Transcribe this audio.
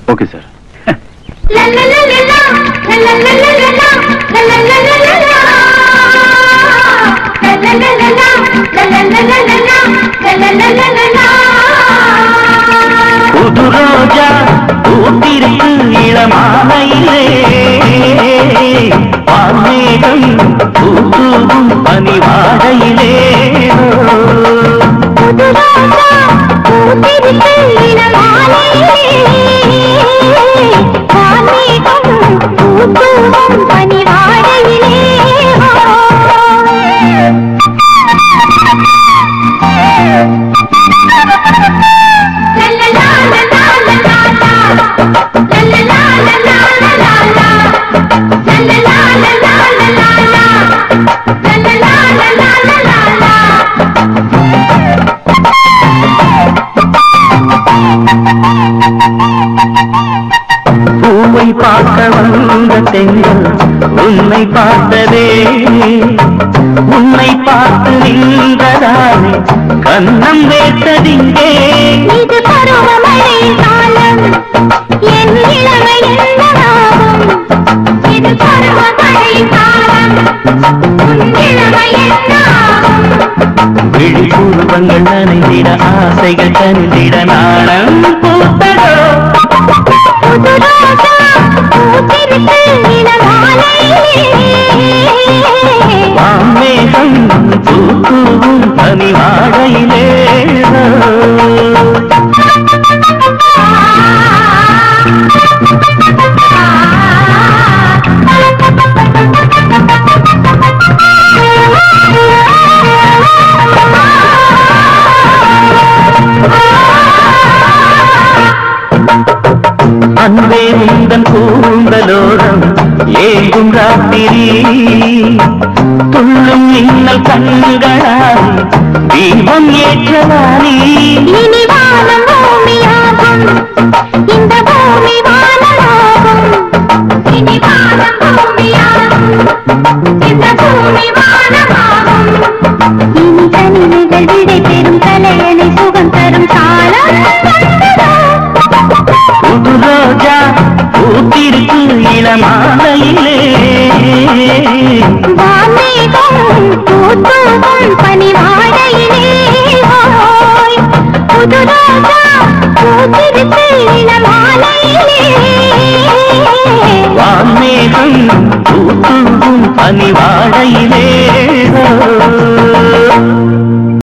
Okay sir புது ரோஜா பூத்திருக்கு இளமாலையிலே பால்மேகம் பூத்தூவும் பனிவாடையிலே பூவை பார்க்க வந்த தெங்கள் உன்னை பார்த்ததே உன்னை பார்த்து நின்றதானே கண்ணம் வேட்டதிங்கே இது பருவமழை காலம் என் இளமை என்னவாகும் இது பருவமழை காலம் உன் இளமை என்னாகும் விழிபூர்வங்கள் நனைந்திட ஆசைகள் தந்திட நாணம் பூத்ததோ புது ரோஜா பூத்திருக்கு இளமாலையிலே வாமேகம் பூத்தூவும் பனிவாடையிலே அன்பே உந்தன் கூந்தலோரம் ஏகும் ராத்திரி துள்ளும் மின்னல் கண்களால் தீபம் ஏற்றவானி இனி வானம் பூமியாகும் இந்த பூமி வானமாகும் இனி வானம் பூமியாகும் இந்த பூமி வானமாகும் இனி தனிமைகள் விடை பெறும் தலையணை சுகம் தரும் காலம் வந்ததோ? புது ரோஜா பூத்திருக்கு இளமாலையிலே வான்மேகம் பூத்தூவும் பனிவாடையிலே